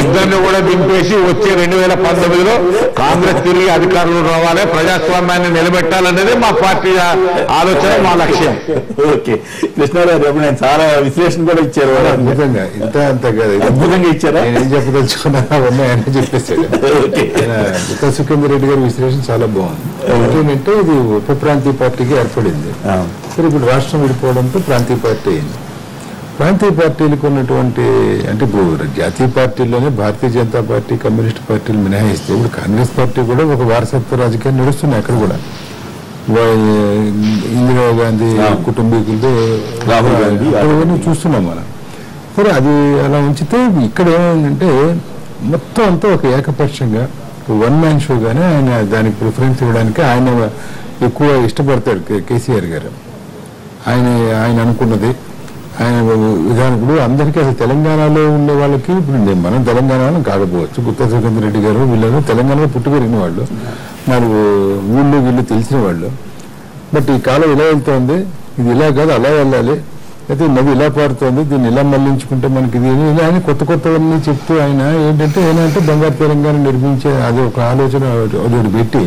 ఇద్దరిని కూడా దింపేసి వచ్చే రెండు వేల పంతొమ్మిదిలో కాంగ్రెస్ తిరిగి అధికారంలో రావాలి ప్రజాస్వామ్యాన్ని నిలబెట్టాలనేది మా పార్టీ ఆలోచన మా లక్ష్యం ఓకే కృష్ణారావు రేపు నేను చాలా విశ్లేషణ కూడా ఇచ్చారు అద్భుతంగా ఇంత అంత కాదు ఇది అద్భుతంగా ఇచ్చారా నేనేం చెప్పదలుచుకున్నా అవన్నీ ఆయన చెప్పేశాడు ఓకే ఆయన ఉత్తర సుఖేందర్ రెడ్డి గారి విశ్లేషణ చాలా బాగుంది ఏంటంటే ఇది ఉప ప్రాంతీయ పార్టీకి ఏర్పడింది అవును. సరే ఇప్పుడు రాష్ట్రం విడిపోవడంతో ప్రాంతీయ పార్టీ అయింది ప్రాంతీయ పార్టీలకు ఉన్నటువంటి అంటే ఇప్పుడు జాతీయ పార్టీల్లోనే భారతీయ జనతా పార్టీ కమ్యూనిస్ట్ పార్టీలు మినహాయిస్తే ఇప్పుడు కాంగ్రెస్ పార్టీ కూడా ఒక వారసత్వ రాజకీయాలు నడుస్తున్నాయి అక్కడ కూడా వా- ఇందిరా గాంధీ అవును. కుటుంబీకులతో రాహుల్ గాంధీ, అవన్నీ చూస్తున్నాం మనం సరే అది అలా ఉంచితే ఇక్కడ ఏమైందంటే మొత్తం అంతా ఒక ఏకపక్షంగా వన్ మ్యాన్ షోగానే ఆయన దానికి ప్రిఫరెన్స్ ఇవ్వడానికి ఆయన ఎక్కువ ఇష్టపడతాడు కే- కేసీఆర్ గారు ఆయన ఆయన అనుకున్నది ఆయన విధానం ఇప్పుడు అందరికీ అసలు తెలంగాణలో ఉండే వాళ్ళకి ఇప్పుడు నేను మనం తెలంగాణ వాళ్ళం కాకపోవచ్చు గుత్తా సుఖేంద్ర రెడ్డి గారు వీళ్ళు తెలంగాణలో పుట్టి పెరిగిన వాళ్ళు నాకు ఊళ్ళో వీళ్ళు తెలిసిన వాళ్ళు బట్ ఈ కాలం ఇలా వెళ్తోంది ఇది ఇలా కాదు అలా వెళ్ళాలి అయితే ఈ నది ఇలా పారుతోంది దీన్ని ఇలా మళ్లించుకుంటే మనకి ఇది ఇలా అని కొత్త కొత్తవన్నీ చెప్తూ ఆయన ఏంటంటే ఏంటంటే బంగారు తెలంగాణ నిర్మించే అది ఒక ఆలోచన ఒకటి పెట్టి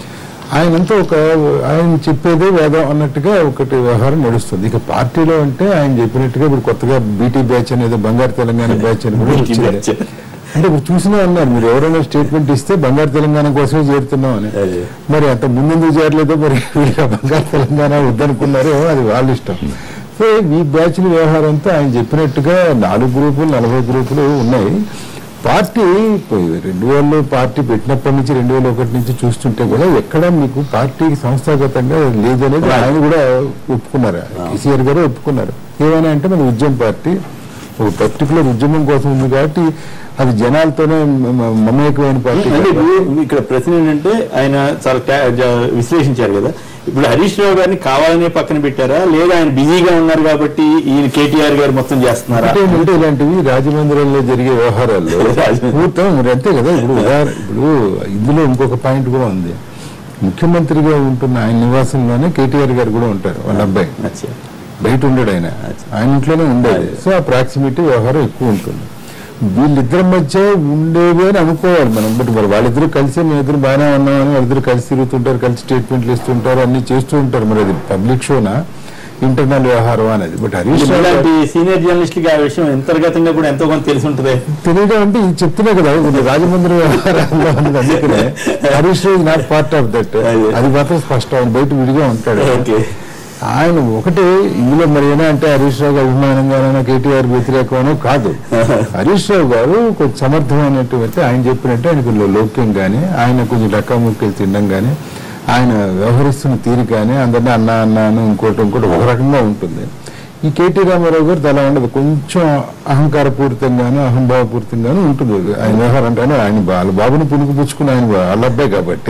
ఆయనంతా ఒక ఆయన చెప్పేదే వేదం అన్నట్టుగా ఒకటి వ్యవహారం నడుస్తుంది ఇక పార్టీలో అంటే ఆయన చెప్పినట్టుగా ఇప్పుడు కొత్తగా బీటీ బ్యాచ్ అనేది బంగారు తెలంగాణ బ్యాచ్ అని కూడా BT వచ్చింది. బ్యాచ్. అంటే ఇప్పుడు చూసినా అన్నారు మీరు ఎవరైనా స్టేట్మెంట్ ఇస్తే బంగారు తెలంగాణ కోసమే చేరుతున్నాం అని అదే. మరి అంత ముందెందుకు చేరలేదో మరి వీళ్ళు బంగారు తెలంగాణ వద్దనుకున్నారో అది వాళ్ళ ఇష్టం సో ఈ బ్యాచ్ వ్యవహారంతో ఆయన చెప్పినట్టుగా నాలుగు గ్రూపులు నలభై గ్రూపులు ఉన్నాయి పార్టీ రెండు వేల పార్టీ పెట్టినప్పటి నుంచి రెండు వేల ఒకటి నుంచి చూస్తుంటే కూడా ఎక్కడ మీకు పార్టీకి సంస్థాగతంగా లేదనేది ఆయన కూడా ఒప్పుకున్నారు కేసీఆర్ గారు ఒప్పుకున్నారు ఏమైనా అంటే మన ఉద్యమ పార్టీ ఒక పర్టికులర్ ఉద్యమం కోసం ఉంది కాబట్టి అది జనాలతోనే మ- మ- మమేకమైన పార్టీ అంటే ఇప్పుడు ఇక్కడ ప్రశ్న ఏంటంటే ఆయన చాలా క్లా- జ- విశ్లేషించారు కదా ఇప్పుడు హరీష్ రావు గారిని కావాలనే పక్కన పెట్టారా లేదా ఆయన బిజీగా ఉన్నారు కాబట్టి ఈయన కేటీఆర్ గారు మొత్తం చేస్తున్నారా అంటే ఏంటంటే ఇలాంటివి రాజమండ్రిలో జరిగే వ్యవహారాల్లో రాజమండ్రి. పూర్తం మరి అంతే కదా ఇప్పుడు ఉదాహరణ ఇప్పుడు ఇందులో ఇంకొక పాయింట్ కూడా ఉంది ముఖ్యమంత్రిగా ఉంటున్న ఆయన నివాసంలోనే కేటీఆర్ గారు కూడా ఉంటారు వాళ్ళ అబ్బాయి అచ్చా. బయట ఉండడు ఆయన ఆయన ఇంట్లోనే ఉండేది సో ఆ ప్రాక్సిమిటీ వ్యవహారం ఎక్కువ ఉంటుంది వీళ్ళిద్దరి మధ్య ఉండేవి అని అనుకోవాలి మనం బట్ మరి వాళ్ళిద్దరూ కలిసి మేము ఇద్దరు బాగానే ఉన్నామని వాళ్ళిద్దరు కలిసి తిరుగుతుంటారు కలిసి స్టేట్మెంట్లు ఇస్తుంటారు అన్ని చేస్తూ ఉంటారు మరి అది పబ్లిక్ షోనా ఇంటర్నల్ వ్యవహారం అనేది బట్ హరీష్ రావు ఇలాంటి సీనియర్ జర్నలిస్ట్కి ఆ విషయం అంతర్గతంగా కూడా ఎంతో కొంత తెలిసి ఉంటుంది తెలియడం అంటే ఇది చెప్తున్నా కదా ఇప్పుడు రాజమండ్రి వ్యవహారాల్లో ఉన్నది అందుకనే Harish Rao not part of that అదే. అది మాత్రం స్పష్టం ఆయన బయట విడిగా ఉంటాడు ఓకే ఆయన ఒకటే ఇందులో మరి ఏనా అంటే హరీష్ రావు గారు అభిమానంగానో కేటీఆర్ వ్యతిరేకమనో కాదు హరీష్ రావు గారు కొంచెం సమర్థమైనటువంటి ఆయన చెప్పినట్టు ఆయన కొంచెం లౌక్యం కానీ ఆయన కొంచెం డక్కాముక్కలు తినడం కానీ ఆయన వ్యవహరిస్తున్న తీరు కానీ అందరినీ అన్న అన్న అని ఇంకోటి ఇంకోటి ఒక రకంగా ఉంటుంది ఈ కేటీ రామారావు గారు అలా ఉండదు కొంచెం అహంకారపూరితంగాను అహంభావపూరితంగాను ఉంటుంది ఆయన వ్యవహారం అంటే ఆయన వాళ్ళ బాబుని పుణుకు పుచ్చుకుని ఆయన వాళ్ళ అబ్బాయి కాబట్టి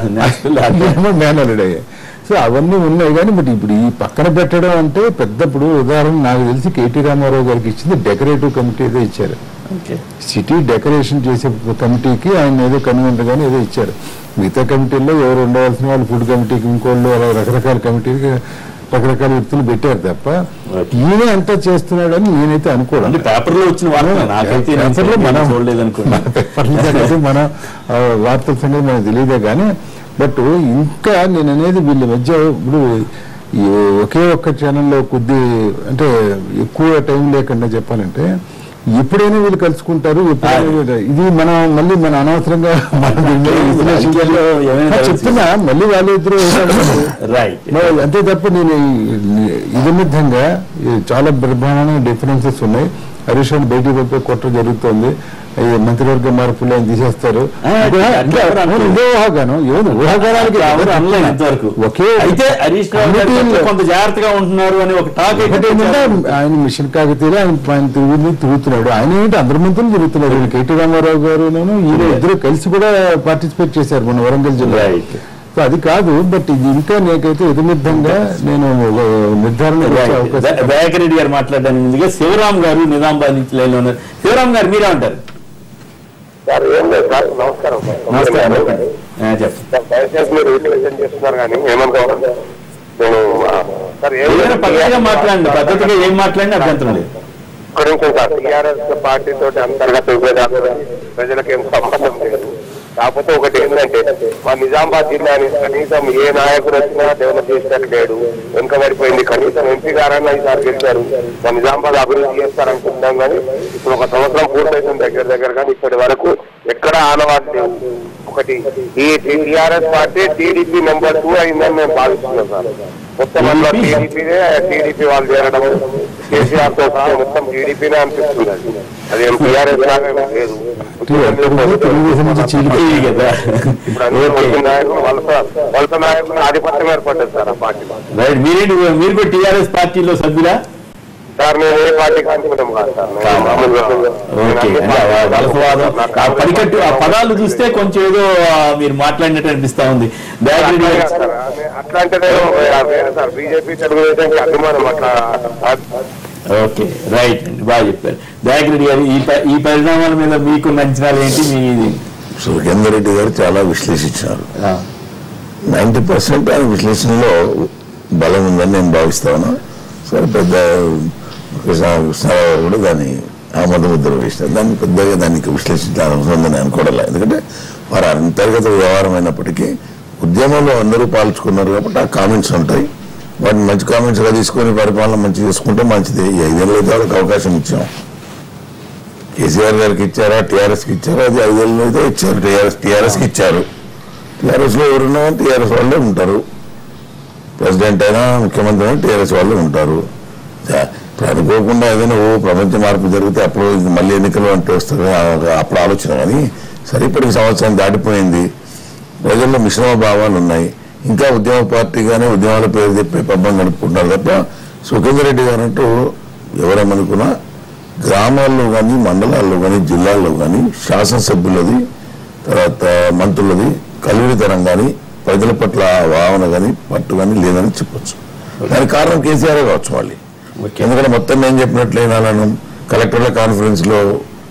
మేనలుడే సో అవన్నీ ఉన్నాయి కానీ బట్ ఇప్పుడు ఈ పక్కన పెట్టడం అంటే పెద్ద ఇప్పుడు ఉదాహరణ నాకు తెలిసి కేటీ రామారావు గారికి ఇచ్చింది డెకరేటివ్ కమిటీ ఏదో ఇచ్చారు ఓకే సిటీ డెకరేషన్ చేసే కమిటీకి ఆయన ఏదో కన్వీనర్ గానీ ఏదో ఇచ్చారు మిగతా కమిటీల్లో ఎవరు ఉండవలసిన వాళ్ళు ఫుడ్ కమిటీకి ఇంకోళ్ళు అలా రకరకాల కమిటీకి రకరకాల వ్యక్తులు పెట్టారు తప్ప Okay. ఈయన అంతా చేస్తున్నాడని నేనైతే అనుకోవడం అంటే పేపర్లో వచ్చిన వార్త నాకైతే నేను పేపర్లో మనం చూడలేదు అనుకున్నా మన పేపర్ల సంగతి మన ఆ, వార్తల సంగతి మనకు తెలియదే కానీ బట్ ఇంకా నేను అనేది వీళ్ళ మధ్య ఇప్పుడు ఈ ఒకే ఒక్క ఛానల్లో కొద్ది అంటే ఎక్కువ టైం లేకుండా చెప్పాలంటే ఎప్పుడైనా వీళ్ళు కలుసుకుంటారు ఎప్పుడైనా వీళ్ళు- ఇది మనం మళ్ళీ మన అనవసరంగా మన దీని మీద విశ్లేషించాలి. ఏమైనా చెప్తున్నా మళ్ళీ వాళ్ళు ఇద్దరు రైట్ మరి అంతే తప్ప నేను ఈ- ఇది విధంగా ఈ చాలా బ్రహ్మాండమైన డిఫరెన్సెస్ ఉన్నాయి హరీష్ రావు బయటికి పంపే కుట్ర జరుగుతోంది ఈ మంత్రివర్గ మార్పులు ఆయన తీసేస్తారు ఆ, ఇంకా- అట్లా ఎవరు ఇంకా అనలేదు. ఇదే ఊహాగానం ఏదో ఊహాగానానికి ఎవరు అనలేదు ఇంతవరకు ఒకే అయితే హరీష్ రావు గారు కమిటీలో- కొంత జాగ్రత్తగా ఉంటున్నారు అని ఒక టాక్ ఒకటి ఏంటంటే ఆయన మిషన్ కాకతీయ ఆయన ఆయన తిరుగుని తిరుగుతున్నాడు ఆయన ఏంటి అందరి మంత్రులు తిరుగుతున్నాడు ఈయన కేటీ రామారావు గారు ఈయన ఇద్దరు కలిసి కూడా పార్టిసిపేట్ చేశారు మన వరంగల్ జిల్లా Right. సో అది కాదు బట్ ఇది ఇంకా నాకైతే ఎదుమిద్దంగా నేను ఒక నిర్ధారణ వచ్చే అవకాశం దయాకరెడ్డి గారు మాట్లాడడానికి ముందుగా శివరాం గారు నిజామాబాద్ నుంచి లైన్ లో ఉన్నారు శివరాం గారు మీరే ఉంటారు సార్ ఏం లేదు సార్ నమస్కారం సార్. నమస్కారం సార్, ఆ, చెప్పండి దయచేసి మీరు రిప్రజెంట్ చేస్తున్నారు కానీ ఏమనుకోవాలి నేను ఆ, సార్ ఏం ఏదైనా లేదు. పద్ధతిగా మాట్లాడండి పద్ధతిగా ఏం మాట్లాడినా అభ్యంతరం లేదు ఒక్క నిమిషం సార్ టీఆర్ఎస్ పార్టీ తోటి అంతర్గత విభేదాలు ప్రజలకు ఏం సంబంధం లేదు కాకపోతే ఒకటి ఏంటంటే మా నిజామాబాద్ జిల్లాని కనీసం ఏ నాయకుడు వచ్చినా డెవలప్ చేసినట్టు లేడు వెనుకబడిపోయింది కనీసం ఎంపీ గారన్నా ఈసారి గెలిచారు మా నిజామాబాద్ అభివృద్ధి చేస్తారనుకుంటున్నాం కానీ ఇప్పుడు ఒక సంవత్సరం పూర్తయితుంది దగ్గర దగ్గర కానీ ఇప్పటి వరకు ఎక్కడ ఆనవాళ్ళు లేవు ఒకటి ఈ TRS party TDP number two అయిందని మేము భావిస్తున్నాం సార్ మొత్తం అందులో టీడీపీనే టీడీపీ వాళ్ళు చేరడం కేసీఆర్ తో సహా మొత్తం టీడీపీనే అనిపిస్తుంది అది అది ఏం టీఆర్ఎస్ లాగా ఏమీ లేదు తెలుగుదేశం నుంచి చీలిపోయి ఇది కదా ఇప్పుడు అందరూ వచ్చిన నాయకులు వలస వలస నాయకులు ఆధిపత్యం ఏర్పడ్డది సార్ ఆ పార్టీలో రైట్ మీరేంటి మీరు కూడా టీఆర్ఎస్ పార్టీలో సభ్యులా సార్ నేను ఏ పార్టీకి అనుకుంటాం కాదు సార్ నేను మామూలుగా ఓకే అంటే ఆ వలసవాదం ఆ పడికట్టు ఆ పదాలు చూస్తే కొంచెం ఏదో ఆ, మీరు మాట్లాడినట్టు అనిపిస్తా ఉంది దయాకర్ అట్లాగే గారు, సార్. అట్లా అంటే నేను వేరే సార్ బీజేపీ తెలుగుదేశంకి అభిమానం అట్లా ఓకే రైట్ అండి బాగా చెప్పారు దయాకర్ రెడ్డి గారు ఈ ప- ఈ పరిణామాల మీద మీకు అంచనాలు ఏంటి మీ ఇది సుఖేందర్ రెడ్డి గారు చాలా విశ్లేషించారు ఆ, నైంటీ పర్సెంట్ ఆయన విశ్లేషణలో బలం ఉందని నేను భావిస్తాను సరే పెద్ద కృష్ణ- కృష్ణారావు గారు కూడా దాన్ని ఆమోద ముద్ర వేసినారు దాన్ని పెద్దగా దానికి విశ్లేషించాల్సిన అవసరం ఉందని అనుకోవడం ఎందుకంటే వారి అంతర్గత వ్యవహారం అయినప్పటికీ ఉద్యమంలో అందరూ పాల్చుకున్నారు కాబట్టి ఆ కామెంట్స్ ఉంటాయి వాటిని మంచి కామెంట్స్గా తీసుకొని పరిపాలన మంచి చేసుకుంటే మంచిది ఈ ఐదేళ్ళు అయితే వాళ్ళకి అవకాశం ఇచ్చాం కేసీఆర్ గారికి ఇచ్చారా టీఆర్ఎస్కి ఇచ్చారా అది ఐదేళ్ళు అయితే ఇచ్చారు టీఆర్ఎస్ టీఆర్ఎస్కి ఇచ్చారు టీఆర్ఎస్ లో ఎవరున్నా టీఆర్ఎస్ వాళ్ళే ఉంటారు ప్రెసిడెంట్ అయినా ముఖ్యమంత్రి అయినా టీఆర్ఎస్ వాళ్ళే ఉంటారు జా- ఇప్పుడు అనుకోకుండా ఏదైనా ఓ ప్రపంచ మార్పు జరిగితే అప్పుడు ఇంక మళ్ళీ ఎన్నికలు అంటే వస్తుంది ఆ- అప్పుడు ఆలోచన కానీ సరే ఇప్పటికి సంవత్సరం దాటిపోయింది ప్రజల్లో మిశ్రమ భావాలు ఉన్నాయి ఇంకా ఉద్యమ పార్టీగానే ఉద్యమాల పేరు చెప్పి పబ్బం గడుపుకుంటున్నారు తప్ప సుఖేందర్ రెడ్డి గారు అంటూ ఎవరేమనుకున్నా గ్రామాల్లో కానీ మండలాల్లో కానీ జిల్లాల్లో కానీ శాసనసభ్యులది తర్వాత మంత్రులది కలివిడితనం కానీ ప్రజల పట్ల భావన కానీ పట్టు కానీ లేదని చెప్పొచ్చు దానికి కారణం కేసీఆర్ కావచ్చు మళ్ళీ ఎందుకంటే మొత్తం నేను చెప్పినట్లు వినాలను కలెక్టర్ల కాన్ఫరెన్స్ లో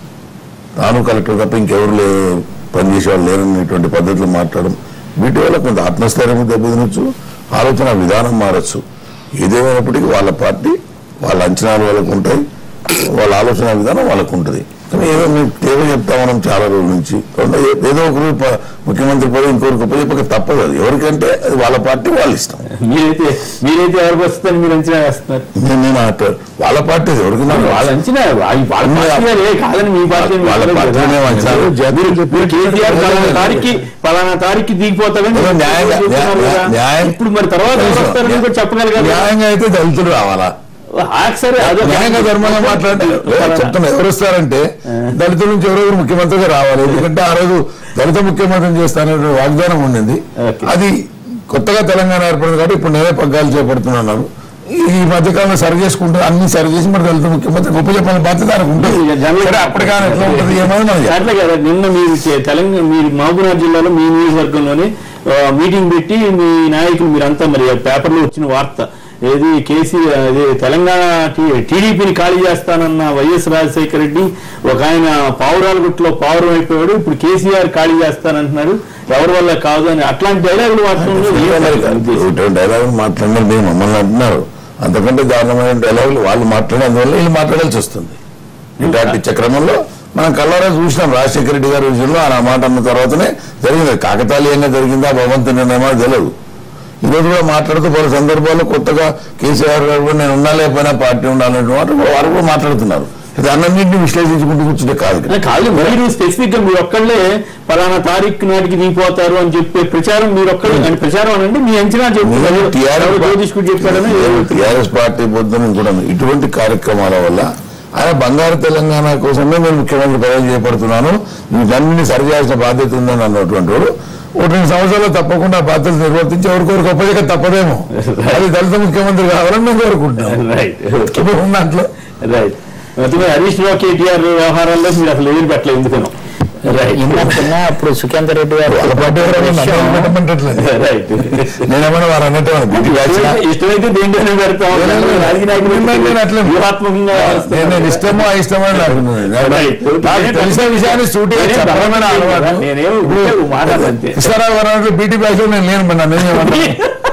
తాను కలెక్టర్ తప్ప ఇంకెవరు లే పనిచేసే వాళ్ళు లేరనేటువంటి పద్ధతిలో మాట్లాడడం వీటి వల్ల కొంత ఆత్మస్థైర్యం దెబ్బతినొచ్చు ఆలోచన విధానం మారచ్చు ఏదేమైనప్పటికీ వాళ్ళ పార్టీ వాళ్ళ అంచనాలు వాళ్ళకు ఉంటాయి వాళ్ళ ఆలోచన విధానం వాళ్ళకు ఉంటుంది కానీ ఏదో మేము ఏదో చెప్తా మనం చాలా రోజుల నుంచి రెండు ఏ- ఏదో ఒకరు ప- ముఖ్యమంత్రి పదవి ఇంకొకరికి ఉపయోగపక తప్పదు అది ఎవరికంటే అది వాళ్ళ పార్టీ వాళ్ళ ఇష్టం మీరైతే మీరైతే ఎవరికి వస్తుందని మీరు అంచనా వేస్తున్నారు నేను నేను అటు వాళ్ళ పార్టీ ఎవరికి వాళ్ళ అంచనా వాళ్ళ వాళ్ళ పార్టీయే కాదని మీ పార్టీ అని వాళ్ళ చెప్పలేదు పార్టీనే కదా. అంచనా. మీరు- మీరు కేసీఆర్ పలానా తారీఖు పలానా తారీఖు దిగిపోతామని ఏదో న్యాయంగా- చెప్తున్నారు న్యాయ- కదా. న్యాయం- ఇప్పుడు మరి తర్వాత ఎవరు వస్తారని కూడా చెప్పగలగాలి న్యాయంగా అయితే దళితులు రావాలా ఆ, సరే అదే న్యాయంగా ధర్మంగా మాట్లాడితే చెప్తున్నా ఎవరు వస్తారంటే దళితుల నుంచి ఎవరెవరు ముఖ్యమంత్రిగా రావాలి ఎందుకంటే ఆ రోజు దళిత ముఖ్యమంత్రిని చేస్తాననే వాగ్దానం ఉండింది ఓకే. అది కొత్తగా తెలంగాణ ఏర్పడింది కాబట్టి ఇప్పుడు నేనే పగ్గాలు చేపడుతున్నాను ఈ మధ్యకాలంలో సరి చేసుకుంటే అన్ని సరి చేసి మరి దళిత ముఖ్యమంత్రి గొప్ప చెప్పాలని బాధ్యత ఆయనకు ఉంటుంది జనరల్గా- సరే అప్పటికాని ఎట్లా ఉంటుంది ఏమని మనకి అట్లా కదా నిన్న మీరు చే- తెలంగాణ మీరు మహబూబ్నగర్ జిల్లాలో మీ నియోజకవర్గంలోనే ఆ, మీటింగ్ పెట్టి మీ నాయకులు మీరంతా మరి ఆ పేపర్లో వచ్చిన వార్త ఏది కేసీ అదే తెలంగాణ టీ- టీడీపీని ఖాళీ చేస్తానన్న వైఎస్ రాజశేఖర రెడ్డి ఒక ఆయన పావురాలగుట్టులో పావురం అయిపోయాడు ఇప్పుడు కేసీఆర్ ఖాళీ చేస్తానంటున్నాడు ఎవరి వల్ల కాదు అని అట్లాంటి డైలాగులు వాడుతుంది ఇటువంటి డైలాగులు మాట్లాడినారు మీరు మమ్మల్ని అంటున్నారు అంతకంటే దారుణమైన డైలాగులు వాళ్ళు మాట్లాడినందువల్ల వీళ్ళు మాట్లాడాల్సి వస్తుంది ఇట్లాంటి చక్రమంలో మనం కల్లారా చూసినాం రాజశేఖర రెడ్డి గారి విషయంలో ఆయన ఆ మాట అన్న తర్వాతనే జరిగింది కాకతాళీయంగా జరిగిందా భగవంతుని నిర్ణయమో తెలియదు ఈ రోజు కూడా మాట్లాడుతూ పలు సందర్భాల్లో కొత్తగా కేసీఆర్ గారు కూడా నేను ఉన్నా లేకపోయినా పార్టీ ఉండాలనే మాట కూడా వారు కూడా మాట్లాడుతున్నారు ఇది అన్నింటినీ విశ్లేషించుకుంటూ కూర్చుంటే కాదు కదా. కాదు మీరు స్పెసిఫిక్ గా మీరు ఒక్కళ్ళే పలానా తారీఖు నాటికి దిగిపోతారు అని చెప్పే ప్రచారం మీరు ఒక్కళ్ళే అంటే ప్రచారం అనండి మీ అంచనా నేను టీఆర్ఎస్ చెప్పారు జ్యోతిష్కుడు చెప్పారని టీఆర్ఎస్ పార్టీ పొద్దున కూడా ఇటువంటి కార్యక్రమాల వల్ల ఆయన బంగారు తెలంగాణ కోసమే నేను ముఖ్యమంత్రి పదవి చేపడుతున్నాను వీటన్నింటినీ సరిచేయాల్సిన బాధ్యత ఉందని అన్నటువంటి వాడు ఒక రెండు సంవత్సరాలు తప్పకుండా ఆ బాధ్యత నిర్వర్తించి ఎవరికొరకు గొప్పదిగా తప్పదేమో అది దళిత ముఖ్యమంత్రి కావాలని మేము కోరుకుంటున్నాం రైట్ ఇప్పుడు ఉన్న దాంట్లో రైట్ మొత్తం హరీష్ రావు కేటీఆర్ వ్యవహారాల్లో మీరు అసలు ఏది పెట్టలేదు ఎందుకనో రైట్ ఇందాకన్నా అప్పుడు సుఖేందర్ రెడ్డి గారు వాళ్ళ పార్టీ ఎవరైనా నన్ను పెట్టమంటట్లేదు రైట్ నేనేమన్నా వారు అన్నట్టు బీటీ వ్యాఖ్య ఇష్టమైతే దేంట్లోనే పెడతాం రాజకీయ నాయకులు నేను అట్లే- వ్యూహాత్మకంగా నేను నేను ఇష్టమో ఇష్టమో నాకు Right. నాకు తెలిసిన విషయాన్ని సూటిగా నేనేం చెప్పడమైన అలవాటు నేనేం ఊరికే మాట్లాడంతే కృష్ణారావు గారు అన్నట్లు బీటీ బ్యాచ్ నేను లేను మరి నన్ను ఏం చేయమంటారు?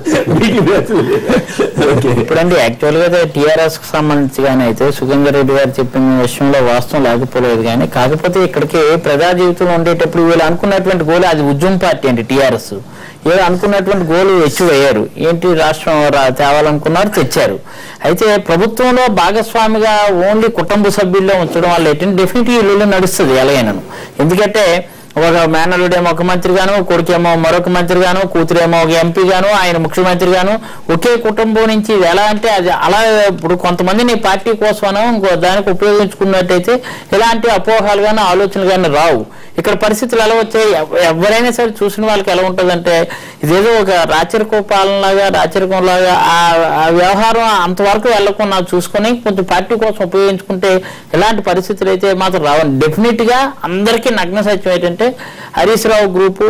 మీటింగ్ పెట్టలేదు. ఓకే ఇప్పుడండి యాక్చువల్ గా టీఆర్ఎస్ కు సంబంధించి కానీ అయితే సుఖేందర్ రెడ్డి గారు చెప్పిన విషయంలో వాస్తవం లేకపోలేదు కానీ కాకపోతే ఇక్కడికి ప్రజా జీవితంలో ఉండేటప్పుడు వీళ్ళు అనుకున్నటువంటి గోల్ అది ఉద్యమ పార్టీ అండి టీఆర్ఎస్ ఏదో అనుకున్నటువంటి గోలు అచీవ్ అయ్యారు ఏంటి రాష్ట్రం రా- తేవాలనుకున్నారు తెచ్చారు అయితే ప్రభుత్వంలో భాగస్వామిగా ఓన్లీ కుటుంబ సభ్యుల్లో ఉంచడం వల్ల ఏంటంటే డెఫినెట్లీ ఇల్లు నడుస్తుంది ఎలాగైనాను ఎందుకంటే ఒక మేనలుడేమో ఒక మంత్రి గాను కొడుకేమో మరొక మంత్రి గాను కూతురేమో ఒక ఎంపీ గాను ఆయన ముఖ్యమంత్రి గాను ఒకే కుటుంబం నుంచి ఇది ఎలా అంటే అది అలా ఇప్పుడు కొంతమందిని పార్టీ కోసమనో ఇంకో దానికి ఉపయోగించుకున్నట్టయితే ఇలాంటి అపోహాలు కానీ ఆలోచనలు కానీ రావు ఇక్కడ పరిస్థితులు ఎలా వచ్చాయి ఎవ- ఎవరైనా సరే చూసిన వాళ్ళకి ఎలా ఉంటుందంటే ఇదేదో ఒక రాచరిక పాలనలాగా రాచరికంలాగా ఆ ఆ వ్యవహారం అంతవరకు వెళ్ళకుండా చూసుకొని కొంచెం పార్టీ కోసం ఉపయోగించుకుంటే ఇలాంటి పరిస్థితులు అయితే మాత్రం రావండి డెఫినెట్ గా అందరికీ నగ్న సత్యం ఏంటంటే హరీష్ రావు గ్రూపు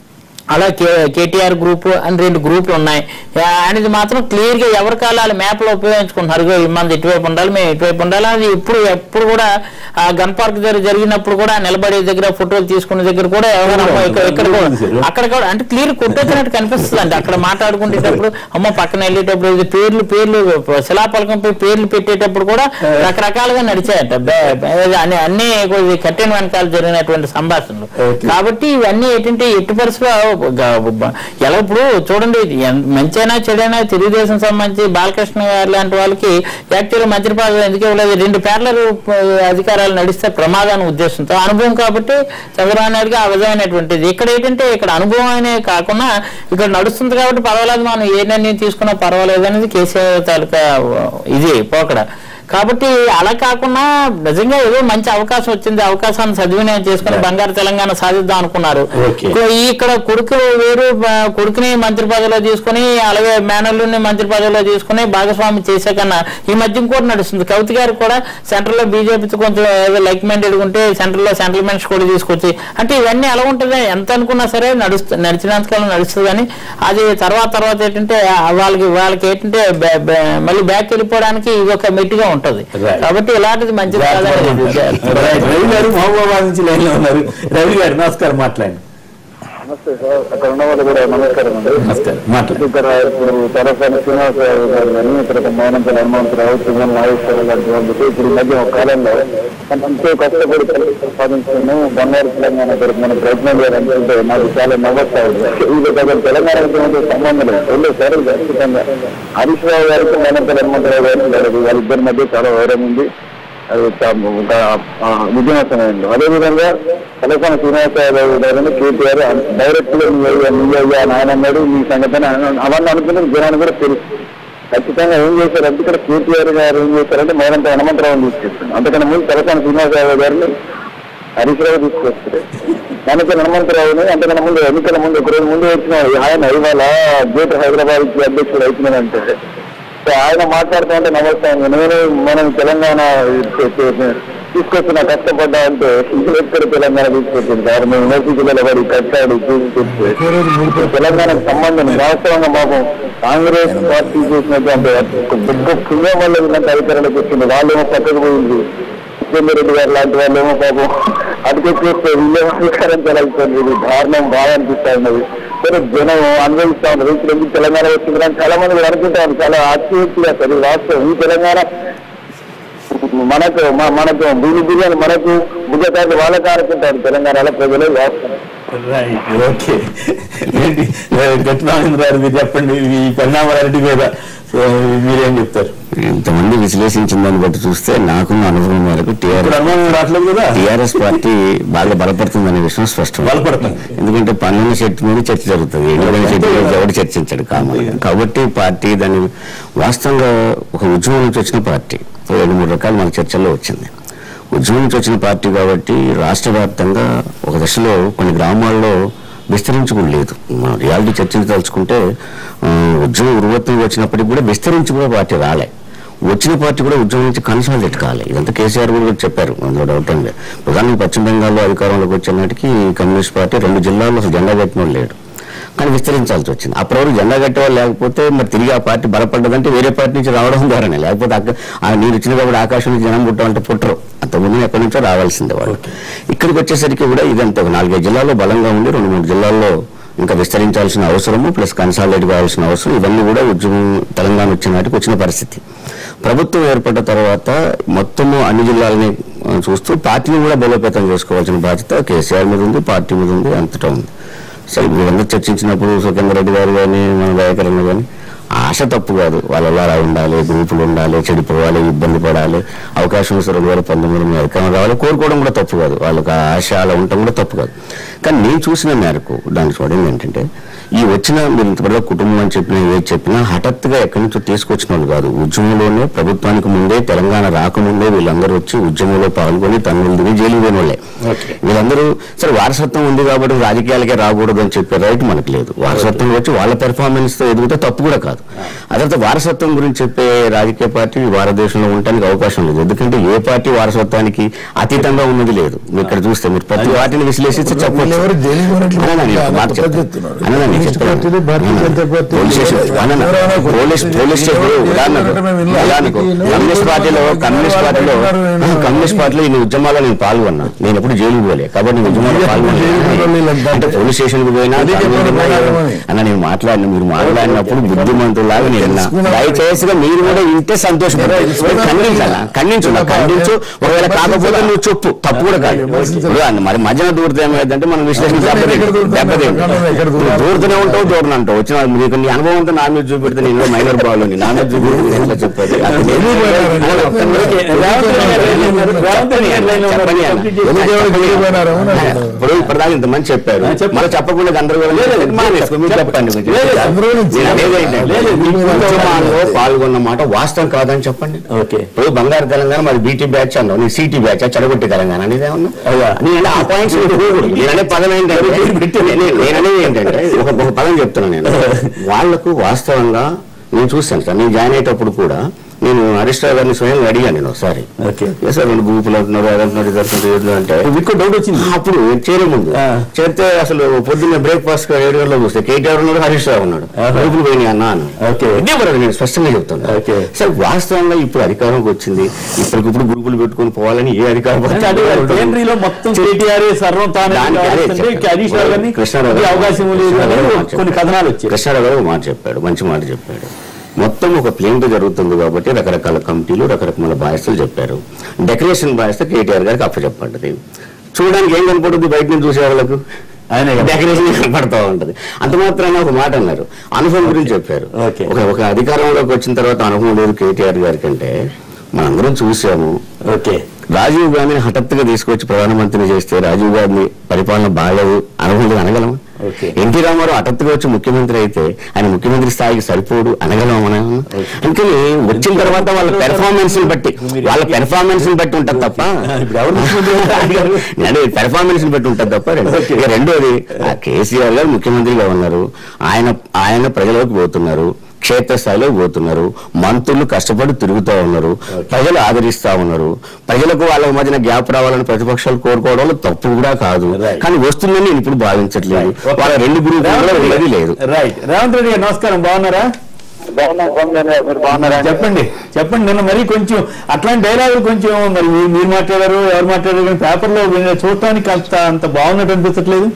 అలా కే కేటీఆర్ గ్రూప్ అని రెండు గ్రూపులు ఉన్నాయి ఆ, అనేది మాత్రం క్లియర్ గా ఎవరి కాలాలు మ్యాప్ లో ఉపయోగించుకుంటున్నారు ఇగో ఈ మంది ఇటువైపు ఉండాలి మేము ఇటువైపు ఉండాలి అది ఇప్పుడు ఎప్పుడు కూడా ఆ గన్ పార్క్ దగ్గర జరిగినప్పుడు కూడా నిలబడే దగ్గర ఫోటోలు తీసుకునే దగ్గర కూడా ఎవరైనా అమ్మో ఇక్కడ ఇక్కడ కూడా అక్కడ కూడా అంటే క్లియర్ కొట్టొచ్చినట్టు కనిపిస్తుంది అండి అక్కడ మాట్లాడుకునేటప్పుడు అమ్మ పక్కన వెళ్ళేటప్పుడు ఇది పేర్లు పేర్లు శిలాపలకంపై పేర్లు పెట్టేటప్పుడు కూడా రకరకాలుగా నడిచాయట బే- బే- అన్ని అన్ని కట్టిన వెనకాల జరిగినటువంటి సంభాషణలు కాబట్టి ఇవన్నీ ఏంటంటే ఎట్టి పరిస్థితుల్లో గ- బ- ఎలా ఇప్పుడు చూడండి ఇది ఎన్- మంచైనా చెడైనా తెలుగుదేశం సంబంధించి బాలకృష్ణ గారు లాంటి వాళ్ళకి యాక్చువల్గా మంత్రి పదవి ఎందుకు ఇవ్వలేదు రెండు పేర్ల అధికారాలు నడిస్తే ప్రమాదాన్ని ఉద్దేశంతో అనుభవం కాబట్టి చంద్రబాబు నాయుడుకి ఆ విధమైనటువంటిది ఇక్కడ ఏంటంటే ఇక్కడ అనుభవం అనే కాకుండా ఇక్కడ నడుస్తుంది కాబట్టి పర్వాలేదు మనం ఏ నిర్ణయం తీసుకున్నా పర్వాలేదు అనేది కేసీఆర్ తాలూకా ఇది పోకడ కాబట్టి అలా కాకుండా నిజంగా ఏదో మంచి అవకాశం వచ్చింది అవకాశాన్ని సద్వినియోగం చేసుకుని బంగారు తెలంగాణ సాధిద్దాం అనుకున్నారు Okay. ఇక్కడ ఈ- ఇక్కడ కొడుకు వేరు బ- కొడుకుని మంత్రి పదవిలో తీసుకుని అలాగే మేనల్లుని మంత్రి పదవిలో తీసుకుని భాగస్వామి చేసే కన్నా ఈ మధ్య కూడా నడుస్తుంది కవిత గారు కూడా సెంటర్ లో బీజేపీతో కొంచెం ఏదో లైక్ మైండెడ్ ఉంటే సెంటర్ లో సెటిల్మెంట్స్ కూడా తీసుకొచ్చి అంటే ఇవన్నీ ఎలా ఉంటుంది ఎంత అనుకున్నా సరే నడుస్తు నడిచినంతకాలం నడుస్తుంది కానీ అది తర్వాత తర్వాత ఏంటంటే ఆ వాళ్ళకి వాళ్ళకి ఏంటంటే బె- బె- మళ్ళీ బ్యాక్ వెళ్ళిపోవడానికి ఇది ఒక మెట్టిగా ఉంటది Right. కాబట్టి ఇలాంటిది మంచిది కాదని రైట్. రవి గారు మహబూబాబాద్ నుంచి లైన్ లో ఉన్నారు రవి గారు నమస్కారం మాట్లాడండి నమస్తే సార్ అక్కడ ఉన్న వాళ్ళు కూడా నమస్కారం అండి నమస్కారం మాట్లాడండి ఇక్కడ ఇప్పుడు తలసాని శ్రీనివాసరావు గారు కానీ తర్వాత మౌనంతల హనుమంతరావు సింగం నాగేశ్వరరావు గారి వాళ్ళకి ఇప్పుడు ఈ మధ్య ఒక కాలంలో మనం ఎంతో కష్టపడి సంపాదించుకుని బంగారు తెలంగాణ కొరకు మన ప్రయత్నం చేయాలనుకుంటే నాకు చాలా నవ్వొస్తా ఉంది ఇది దగ్గర తెలంగాణ ఉద్యమంతో సంబంధం లేదు రెండు సార్లు ఖచ్చితంగా హరీష్ రావు గారికి మౌనంతల హనుమంతరావు గారికి వాళ్ళకి వాళ్ళిద్దరి మధ్య చాలా వైరం ఉంది అది చా- ఒక ఆ, విజయవంతమైంది అదేవిధంగా తలసాన శ్రీనివాసరావు గారిని కేటీఆర్ డైరెక్ట్ గా నీ అయ్యా నీ అయ్యా నాయన అన్నాడు నీ సంగతి అవన్నీ అనుకుని జనాన్ని కూడా తెలుసు ఖచ్చితంగా ఏం చేశారంటే ఇక్కడ కేటీఆర్ గారు ఏం చేశారంటే మౌనంత హనుమంతరావు తీసుకొచ్చారు అంతకన్నా ముందు తలసాన శ్రీనివాసరావు గారిని హరీష్ రావు తీసుకొస్తారు దానికి హనుమంతరావుని అంతకన్నా ముందు ఎన్నికల ముందు ఒక రోజు ముందు వచ్చిన ఆయన ఇవాళ గ్రేటర్ హైదరాబాద్ కి అధ్యక్షుడు అవుతున్నాడంటే సో ఆయన మాట్లాడుతుంటే నమస్తాను నేను మనం తెలంగాణ తీసుకొచ్చిన కష్టపడ్డా అంటే ఎక్కడ తెలంగాణ తీసుకొచ్చింది సార్ మేము యూనివర్సిటీలో పడి కట్టాడు చూసి తెలంగాణకు సంబంధం వాస్తవంగా పాపం కాంగ్రెస్ పార్టీ చేసినటువంటి ఒక పెద్ద పుణ్యం వల్ల ఇలాంటి అధికారులకు వచ్చింది వాళ్ళేమో పక్కకు పోయింది రెడ్డి గారు లాంటి వాళ్ళేమో పాపం అటుకొచ్చేస్తే వీళ్ళేమో స్వీకరించాలనుకోండి ఇది దారుణం బాగా అనిపిస్తా ఉన్నది సరే జనం అనుభవిస్తా ఉన్నారు ఇప్పుడు ఎందుకు తెలంగాణ వచ్చింది అని చాలా మంది కూడా అనుకుంటారు చాలా ఆశ్చర్యంగా సరే వాస్తవం ఈ తెలంగాణ మనకు మ- మనకు భూమి బిర్యానీ మనకు బుగ్గతాకి వాళ్ళకి అనుకుంటారు తెలంగాణలో ప్రజలు వాస్తవం రైట్ ఓకే ఏంటి గట్టి రామేంద్ర గారు మీరు చెప్పండి ఈ పరిణామాలన్నిటి మీద సో మీరేం చెప్తారు ఇంతమంది విశ్లేషించిన దాన్ని బట్టి చూస్తే నాకున్న అనుభవం మేరకు ఇప్పుడు టీఆర్ఎస్ అనుమానం రావట్లేదు కదా టీఆర్ఎస్ పార్టీ బాగా బలపడుతుందనే విషయం స్పష్టం బలపడుతుంది. ఎందుకంటే పన్నెండు శెట్టి మీద చర్చ జరుగుతుంది ఎన్నికల శెట్టి మీద ఎవరు చర్చించాడు కామన్ కాబట్టి పార్టీ దాని వాస్తవంగా ఒక ఉద్యమం నుంచి వచ్చిన పార్టీ ఓ రెండు మూడు రకాలు మన చర్చల్లో వచ్చింది ఉద్యమం నుంచి వచ్చిన పార్టీ కాబట్టి రాష్ట్ర వ్యాప్తంగా ఒక దశలో కొన్ని గ్రామాల్లో విస్తరించి కూడా లేదు మన రియాలిటీ చర్చించదలుచుకుంటే ఆ, ఉద్యమం ఉరువత్తంగా వచ్చినప్పటికి కూడా విస్తరించి కూడా పార్టీ రాలే వచ్చిన పార్టీ కూడా ఉద్యమం నుంచి కన్సాలిడేట్ కాలే ఇదంతా కేసీఆర్ కూడా చెప్పారు అందులో డౌట్ ఏం లేదు ప్రధానంగా పశ్చిమ బెంగాల్లో అధికారంలోకి వచ్చే నాటికి కమ్యూనిస్ట్ పార్టీ రెండు జిల్లాల్లో అసలు జెండా కట్టిన లేడు కానీ విస్తరించాల్సి వచ్చింది అప్పటివరకు జెండా కట్టేవాళ్ళు లేకపోతే మరి తిరిగి ఆ పార్టీ బలపడ్డదంటే వేరే పార్టీ నుంచి రావడం ద్వారానే లేకపోతే అక్కడ ఆ నీరు వచ్చిన కాబట్టి ఆకాశం నుంచి జనం పుట్టమంటే పుట్టరు అంతకుముందు ఎక్కడి నుంచో రావాల్సిందే వాళ్ళు ఇక్కడికి వచ్చేసరికి కూడా ఇదంతా ఒక నాలుగైదు జిల్లాల్లో బలంగా ఉండి రెండు మూడు జిల్లాల్లో ఇంకా విస్తరించాల్సిన అవసరము ప్లస్ కన్సాలిడేట్ కావాల్సిన అవసరం ఇవన్నీ కూడా ఉద్యమం తెలంగాణ వచ్చిన నాటికి వచ్చిన పరిస్థితి ప్రభుత్వం ఏర్పడ్డ తర్వాత మొత్తము అన్ని జిల్లాలని ఆ, చూస్తూ పార్టీని కూడా బలోపేతం చేసుకోవాల్సిన బాధ్యత కేసీఆర్ మీద ఉంది పార్టీ మీద ఉంది అంతటా ఉంది సరే మీరందరూ చర్చించినప్పుడు సుఖేందర్ రెడ్డి గారు కానీ మన దయాకరణ కానీ ఆశ తప్పు కాదు వాళ్ళలో అలా ఉండాలి గ్రూపులు ఉండాలి చెడిపోవాలి ఇబ్బంది పడాలి అవకాశం వస్తే రెండు వేల పంతొమ్మిది మీద అధికారం రావాలి కోరుకోవడం కూడా తప్పు కాదు వాళ్ళకి ఆ ఆశ అలా ఉండటం కూడా తప్పు కాదు కానీ నేను చూసిన మేరకు దాన్ని చూడండి ఏంటంటే ఈ వచ్చిన మీరు ఇంతవరకు కుటుంబం అని చెప్పినా ఏది చెప్పినా హఠాత్తుగా ఎక్కడి నుంచో తీసుకొచ్చిన వాళ్ళు కాదు ఉద్యమంలోనే ప్రభుత్వానికి ముందే తెలంగాణ రాకముందే వీళ్ళందరూ వచ్చి ఉద్యమంలో పాల్గొని తన్నులు దిగి జైలు పోయిన వాళ్ళే వీళ్ళందరూ సరే వారసత్వం ఉంది కాబట్టి రాజకీయాలకే రాకూడదు అని చెప్పే రైట్ మనకు లేదు వారసత్వం వచ్చి వాళ్ళ పెర్ఫార్మెన్స్ తో ఎదిగితే తప్పు కూడా కాదు అదే వారసత్వం గురించి చెప్పే రాజకీయ పార్టీ భారతదేశంలో ఉండడానికి అవకాశం లేదు ఎందుకంటే ఏ పార్టీ వారసత్వానికి అతీతంగా ఉన్నది లేదు మీరు ఇక్కడ చూస్తే మీరు ప్రతి పార్టీని విశ్లేషిస్తే వీళ్ళెవరు జైలుకి పోయినట్లు చెప్పచ్చు అంత మాట పెద్ద చెప్తాను. ఎత్తున్నారు. అన్నదా నేను కమ్యూనిస్ట్ చెప్తాను. పార్టీలు, Bharatiya Janata party, police station అన్నదా, ఎవరైనా పోలీస్ పోలీస్ స్టేషన్ ఉదాహరణకు ఉదాహరణకు కమ్యూనిస్ట్ పార్టీలో కమ్యూనిస్ట్ పార్టీలో కమ్యూనిస్ట్ పార్టీలో ఈ ఉద్యమాల్లో నేను పాల్గొన్నా నేను ఎప్పుడు జైలుకి పోలే కాబట్టి నేను ఉద్యమాల్లో పాల్గొన్నా అంటే పోలీస్ స్టేషన్ కి పోయినా కమ్యూనిస్ట్ పోయినా, అన్న నేను మాట్లాడిన మీరు మాట్లాడినప్పుడు బుద్ధిమంతులాగా నేను విన్నా. దయచేసిగా మీరు కూడా ఇంటే సంతోషపడాలి మీరు ఖండించాలా ఖండించు నాకు ఖండించు ఒకవేళ కాకపోతే నువ్వు చెప్పు తప్పు కూడా కాదు ఇప్పుడు అన్న మరి మధ్యన దూరితే ఏమైందంటే మనం విశ్లేషణ దెబ్బతింటాం దెబ్బతింటాం నువ్వు దూరుతూనే ఉంటావు దూరని అంటావు వచ్చిన నీకు నీ అనుభవంతో నా మీద చూపెడితే నేను మైనర్ బాల్ నా మీద చూపెడితే నేను ఎట్లా చెప్పేది అది నేను అలా ఒక్క నిమిషం. చెప్పని అన్న, చెప్పని అన్న. ఇప్పుడు ఇప్పటిదాకా ఇంతమంది చెప్పారు మళ్ళీ చెప్పకుండా గందరగోళం మానేసుకో మీరు చెప్పండి కొంచెం. నేను అనేది ఏంటంటే, ఈ ఉద్యమాల్లో పాల్గొన్న మాట వాస్తవం కాదని చెప్పండి ఓకే ఇప్పుడు బంగారు తెలంగాణ మరి బీటీ బ్యాచ్ అన్నావు నీ సిటీ బ్యాచ్ చెడగొట్టి తెలంగాణ అనేది ఏమన్నా నేను ఆ పాయింట్స్ నేననే పదం ఏంటంటే నేను- నేననేది ఏంటంటే ఒక ఒక పదం చెప్తున్నా నేను వాళ్లకు వాస్తవంగా నేను చూస్తాను సార్ నేను జాయిన్ అయ్యేటప్పుడు కూడా నేను హరీష్రావు గారిని స్వయంగా అడిగాను నేను ఒకసారి ఓకే ఏ సార్ రెండు గ్రూపులు అంటున్నారు అది అంటున్నారు ఇది అంటున్నారు ఇది అంటే మీకు డౌట్ వచ్చింది అప్పుడు చేరే ముందు ఆ. చేరితే అసలు పొద్దున్న బ్రేక్ఫాస్ట్ ఏడు గంటలకు చూస్తే కేటీఆర్ ఉన్నాడు హరీష్ రావు ఉన్నాడు ఆహా. గ్రూపులు పోయినాయి అన్న అన్న ఓకే. ఇదే మరి నేను స్పష్టంగా చెప్తాను ఓకే. సార్ వాస్తవంగా ఇప్పుడు అధికారంకి వచ్చింది ఇప్పటికిప్పుడు గ్రూపులు పెట్టుకొని పోవాలని ఏ అధికారం అంటే అదే కాదు, కేంద్రీలో మొత్తం కేటీఆర్ సర్వం తానే దానికి అదే కావాల్సిందే, చెప్పాను. హరీష్ రావు గారిని కృష్ణారావు ఈ గారు అవకాశం లేదు కృష్ణారావు అని గారు కొన్ని కథనాలు వచ్చాయి కృష్ణారావు గారు ఒక మాట చెప్పాడు మంచి మాట చెప్పాడు మొత్తం ఒక ప్లేన్ తో జరుగుతుంది కాబట్టి రకరకాల కమిటీలు రకరకాల బాధ్యతలు చెప్పారు డెకరేషన్ బాధ్యత కేటీఆర్ గారికి అప్పచెప్పండి చూడడానికి ఏం కనపడుతుంది బయట నుంచి చూసే వాళ్ళకు ఆయనే కదా. డెకరేషన్ కనపడతా ఉంటది అంత మాత్రాన ఒక మాట అన్నారు అనుభవం గురించి చెప్పారు ఓకే. ఒక ఒక అధికారంలోకి వచ్చిన తర్వాత అనుభవం లేదు కేటీఆర్ గారికి అంటే మనందరం చూసాము ఓకే రాజీవ్ గాంధీని హఠాత్తుగా తీసుకొచ్చి ప్రధానమంత్రిని చేస్తే రాజీవ్ గాంధీ పరిపాలన బాగలేదు అనుభవం లేదు అనగలమా ఓకే. ఎన్టీ రామారావు హఠాత్తుగా వచ్చి ముఖ్యమంత్రి అయితే ఆయన ముఖ్యమంత్రి స్థాయికి సరిపోడు అనగలమా మనం అందుకని వచ్చిన తర్వాత వాళ్ళ పెర్ఫార్మెన్స్ బట్టి వాళ్ళ పెర్ఫార్మెన్స్ బట్టి ఉంటుంది తప్ప ఇప్పుడు ఎవరు ముఖ్యమంత్రి అంటే పెర్ఫార్మెన్స్ బట్టి ఉంటుంది తప్ప రెండు- ఇక రెండోది ఆ కేసీఆర్ గారు ముఖ్యమంత్రిగా ఉన్నారు ఆయన ఆయన ప్రజలకు పోతున్నారు క్షేత్రస్థాయిలో పోతున్నారు మంత్రులు కష్టపడి తిరుగుతూ ఉన్నారు ప్రజలు ఆదరిస్తా ఉన్నారు ప్రజలకు వాళ్ళ మధ్యన గ్యాప్ రావాలని ప్రతిపక్షాలు కోరుకోవడంలో తప్పు కూడా కాదు Right. కానీ వస్తుందని నేను ఇప్పుడు భావించట్లేదు వాళ్ళ రెండు గ్రూపులలో ఉన్నది లేదు రైట్ రేవంత్ రెడ్డి గారు నమస్కారం బాగున్నారా బాగున్నాం స్వామి గారు. మీరు బాగున్నారా చెప్పండి చెప్పండి నిన్న మరి కొంచెం అట్లాంటి డైలాగులు కొంచెం మరి మీరు- మీరు మాట్లాడారు ఎవరు మాట్లాడారు కానీ పేపర్లో విన- చూడటానికి అంత అంత బాగున్నట్టు అనిపించట్లేదు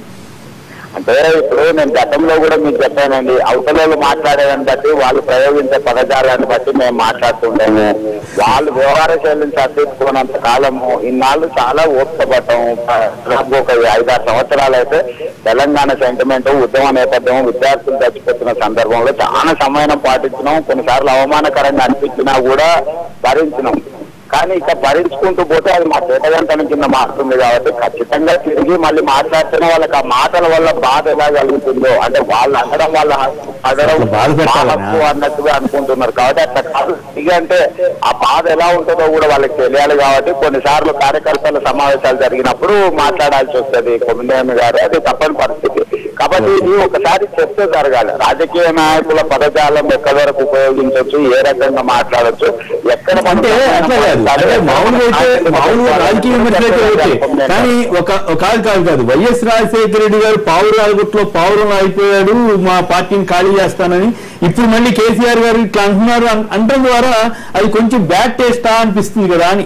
అంటే ఇప్పుడు నేను గతంలో కూడా మీకు చెప్పానండి అవతల వాళ్ళు మాట్లాడేదాన్ని బట్టి వాళ్ళు ప్రయోగించే పదజాలాన్ని బట్టి మేము మాట్లాడుతుంటాము వాళ్ళు వ్యవహార శైలిని సర్దించుకున్నంత కాలము ఇన్నాళ్ళు చాలా ఓపికపడ్డాము దాదాపు ఒక ఐదారు సంవత్సరాలు అయితే తెలంగాణ సెంటిమెంట్ ఉద్యమ నేపథ్యం విద్యార్థులు చచ్చిపోతున్న సందర్భంలో చాలా సమయం పాటించినాం కొన్నిసార్లు అవమానకరంగా అనిపించినా కూడా భరించినాం కానీ ఇక భరించుకుంటూ పోతే అది మా చేతగంటన కింద మారుతుంది కాబట్టి ఖచ్చితంగా తిరిగి మళ్ళీ మాట్లాడితేనే వాళ్ళకి ఆ మాటల వల్ల బాధ ఎలా కలుగుతుందో అంటే వాళ్ళు అనడం వాళ్ళ అనడం అట్లా బాధ పెట్టాలనా? మా హక్కు అన్నట్టుగా అనుకుంటున్నారు కాబట్టి అట్లా కాదు ఇక అంటే ఆ బాధ ఎలా ఉంటుందో కూడా వాళ్ళకి తెలియాలి కాబట్టి కొన్నిసార్లు కార్యకర్తల సమావేశాలు జరిగినప్పుడు మాట్లాడాల్సి వస్తుంది కొమ్మినేని గారు అది తప్పని పరిస్థితి కాబట్టి ఇది ఒకసారి చర్చ జరగాలి రాజకీయ నాయకుల పదజాలం ఎక్కడి వరకు ఉపయోగించవచ్చు ఏ రకంగా మాట్లాడొచ్చు ఎక్కడ మనం అంటే అట్లా కాదు అంటే మామూలుగా అయితే మామూలుగా రాజకీయ విమర్శలు అయితే ఓకే కానీ ఒక ఒక కాదు కాదు కాదు వైఎస్ రాజశేఖర రెడ్డి గారు పావురాలగుట్లో పావురం అయిపోయాడు మా పార్టీని ఖాళీ చేస్తానని ఇప్పుడు మళ్ళీ కేసీఆర్ గారు ఇట్లా అంటున్నారు అన్- అనడం ద్వారా అది కొంచెం బ్యాడ్ టేస్టా అనిపిస్తుంది కదా అని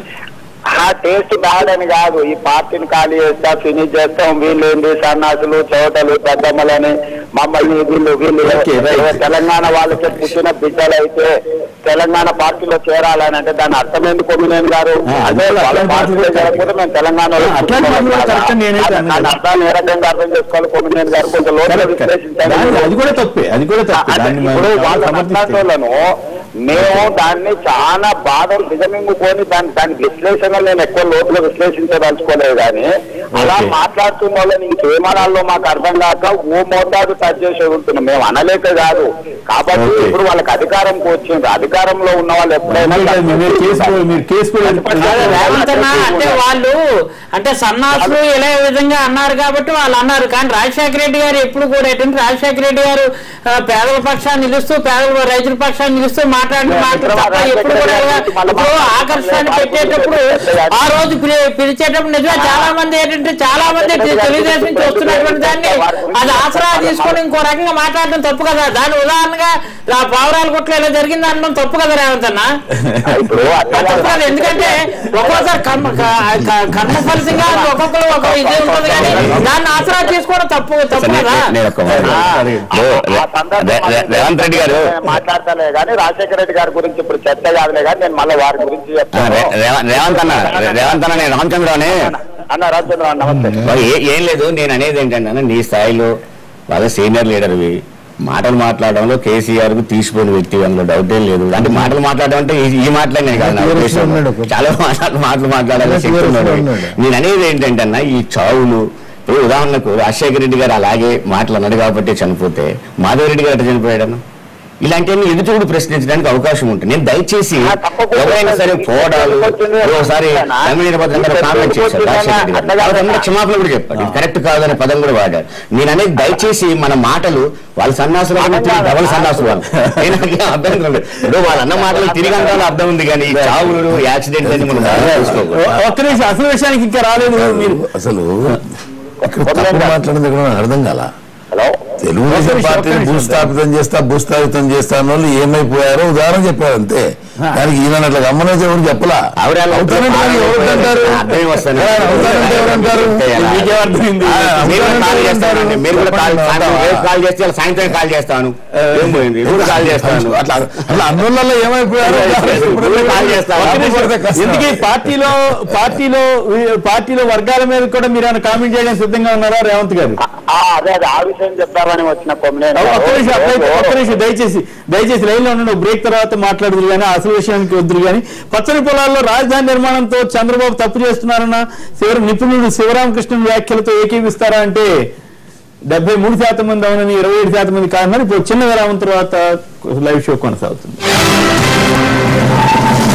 ఆ టేస్ట్ బ్యాడ్ అని కాదు ఈ పార్టీని ఖాళీ చేస్తా ఫినిష్ చేస్తాం వీళ్ళేంది సన్నాసులు చోటలు పెద్దమ్మలని మమ్మల్ని వీళ్ళు వీళ్ళు Okay, right. ఏ తెలంగాణ వాళ్ళకి పుట్టిన బిడ్డలు అయితే తెలంగాణ పార్టీలో చేరాలని అంటే దాని అర్థం ఎందుకు కొమ్మినేని గారు ఆ, అంటే అదే వాళ్ళ అట్లాంటి పార్టీలో మాటలు చేరకపోతే మేము తెలంగాణలో ఆ, అట్లాంటి మాటలు కూడా correct అని నేనైతే దాని- అనలేదు. దాని అర్థాన్ని ఏ రకంగా అర్థం చేసుకోవాలి కొమ్మినేని గారు కొంచెం లోతుగా Correct. విశ్లేషించాలి దాన్ని- అది కూడా తప్పే అది కూడా తప్పే అంటే దాన్ని ఇప్పుడు మనం వాళ్ళ సమర్థిస్తే. అట్లాంటోళ్ళను మేము దాన్ని చాలా బాధలు దిగమింగుకొని దాని దాని విశ్లేషణ నేను ఎక్కువ లోతుగా విశ్లేషించదలుచుకోలేదు కానీ అలా Okay. మాట్లాడుతున్న వాళ్ళని ఇంకేమనాలో మాకు అర్థం కాక ఓ మోతాదు టచ్ చేసేది ఉంటున్నాం మేము అనలేక కాదు కాబట్టి Okay. ఇప్పుడు వాళ్ళకి అధికారంకి వచ్చింది అధికారంలో ఉన్న వాళ్ళు ఎప్పుడైనా అందుకే కాదు, మీరు కేసు కూడా- మీరు కేసు కూడా అదే రేవంత్ అన్న అంటే వాళ్ళు అంటే సన్నాసులు ఇలా ఈ విధంగా అన్నారు కాబట్టి వాళ్ళు అన్నారు కానీ రాజశేఖర రెడ్డి గారు ఎప్పుడు కూడా ఏంటంటే రాజశేఖర రెడ్డి గారు ఆ, పేదల పక్షాన్ని నిలుస్తూ పేదల రైతుల పక్షాన్ని నిలుస్తూ మాట్లాడిన మాటలు తప్ప ఎప్పుడు కూడా ఇలా ఇప్పుడు ఆకర్షణ పెట్టేటప్పుడు ఆ రోజు పిలి- పిలిచేటప్పుడు నిజమే చాలా మంది ఏంటంటే చాలా మంది తె- తెలుగుదేశం నుంచి వస్తున్నటువంటి దాన్ని అది ఆసరా తీసుకొని ఇంకో రకంగా మాట్లాడడం తప్పు కదా దాని ఉదాహరణగా ఆ పావురాల గుట్లో ఇలా జరిగింది అనడం తప్పు కదా రేవంత్ అన్న ఇప్పుడు అట్లా అది తప్పు కాదు. ఎందుకంటే ఒక్కోసారి కర్మ క- క- కర్మ ఫలితంగా ఒక్కొక్కరు ఒక ఇది ఉంటుంది కానీ దాన్ని ఆసరా తీసుకోవడం తప్పు తప్పు సరే, కదా నేను ఒక మాట. ఇప్పుడు రే- రే- రే- రేవంత్ రెడ్డి గారు మాట్లాడతలే కానీ రాజశేఖర రెడ్డి గారి గురించి ఇప్పుడు చర్చ కాదులే కానీ నేను మళ్ళీ వారి గురించి ఆ, చెప్తాను రే- రేవ- రేవంత్ అన్న రే- రేవంత్ అన్న నేను రామచంద్రరావుని అన్న రాజచంద్ర నమస్తే మరి ఏ- ఏం లేదు నేను అనేది ఏంటంటే అన్న, నీ స్థాయిలో బాగా సీనియర్ లీడర్వి మాటలు మాట్లాడడంలో కేసీఆర్ కు తీసిపోయిన వ్యక్తి అందులో డౌట్ ఏం లేదు అంటే మాటలు మాట్లాడడం అంటే ఈ- ఈ మాటలే నేను కాదు నా తీవ్ర ఉద్దేశం. ఉన్నాడు ఒక- చాలా మాటలు మాటలు మాట్లాడాలని శక్తి తీవ్ర ఉన్నాడు ఉన్నాడు. నేను అనేది ఏంటంటే అన్న ఈ చావులు ఇప్పుడు ఉదాహరణకు రాజశేఖర రెడ్డి గారు అలాగే మాటలు అన్నాడు కాబట్టి చనిపోతే మాధవ రెడ్డి గారు ఎట్లా చనిపోయాడను ఇలాంటివన్నీ ఎదుటోడు ప్రశ్నించడానికి అవకాశం ఉంటుంది నేను దయచేసి ఆ, తప్పకుండా. ఎవరైనా సరే పోవడాలు ఒకసారి తమిళ భద్రం గారు కామెంట్ చేశారు రాజశేఖర రెడ్డి గారు తర్వాత అందరూ క్షమాపణ కూడా చెప్పారు ఇది కరెక్ట్ కాదనే పదం కూడా వాడారు నేను అనేది దయచేసి మన మాటలు వాళ్ళ సన్నాసులు కన్నా తిరిగి డబల్ సన్నాసులు వాళ్ళు నేను నాకేం అభ్యంతరం లేదు ఇప్పుడు వాళ్ళ అన్న మాటలు తిరిగి అంటాలో అర్థం ఉంది కానీ ఈ చావులు యాక్సిడెంట్ అని మనం బాగా చూసుకోకూడదు. ఒక్క నిమిషం అసలు విషయానికి ఇంకా రాలేదు మీరు అసలు ఇక్కడ తప్పు మాట్లాడింది కూడా నాకు అర్థం కాల హలో తెలుగుదేశం ఒక్క పార్టీని నిమిషం. భూస్థాపితం చేస్తా భూస్థాపితం చేస్తా అన్న వాళ్ళు ఏమైపోయారో ఉదాహరణ చెప్పారు అంతే దానికి ఈయన అట్లా గమ్మనేసి ఎవరు చెప్పలా ఆవిడ అలా అవుతానంటే మరి ఎవరు అంటారు అర్థమే వస్తుంది. ఏ, అవుతానంటే ఎవరు అంటారు మీకేం అర్థమైంది? ఆ, మీరు కూడా కాల్ అవుతానంటే చేస్తానండి మీరు కూడా కాల్ చెప్పండి, సాయంత్రం అవుతావా? రేపు కాల్ చేస్తే ఇలా సాయంత్రం కాల్ చేస్తాను ఏం పోయింది ఇప్పుడు కాల్ చేస్తాను అట్లా అట్లా అందువల్ల ఏమైపోయారు ఇప్పుడు కాల్ చేస్తాను ఒక్క నిమిషం. పడితే కష్టం. ఇందుకే పార్టీలో పార్టీలో పార్టీలో వర్గాల మీద కూడా మీరు ఏమైనా కామెంట్ చేయడానికి సిద్ధంగా ఉన్నారా రేవంత్ గారు ఆ, అదే అదే ఆ విషయం చెప్పారని వచ్చిన కొమ్మినేని ఒక్క నిమిషం అట్లయితే ఒక్క గారు. నిమిషం దయచేసి దయచేసి లైన్ లో ఉండండి బ్రేక్ తర్వాత మాట్లాడుదురు కానీ అసలు విషయానికి వద్దురు కానీ పచ్చని పొలాల్లో రాజధాని నిర్మాణంతో చంద్రబాబు తప్పు చేస్తున్నారన్న శివర నిపుణుడు శివరామకృష్ణన్ వ్యాఖ్యలతో ఏకీవిస్తారా అంటే డెబ్బై మూడు శాతం మంది అవునని ఇరవై ఏడు శాతం మంది కాదన్నారు ఇప్పుడు చిన్న విరామం తర్వాత లైవ్ షో కొనసాగుతుంది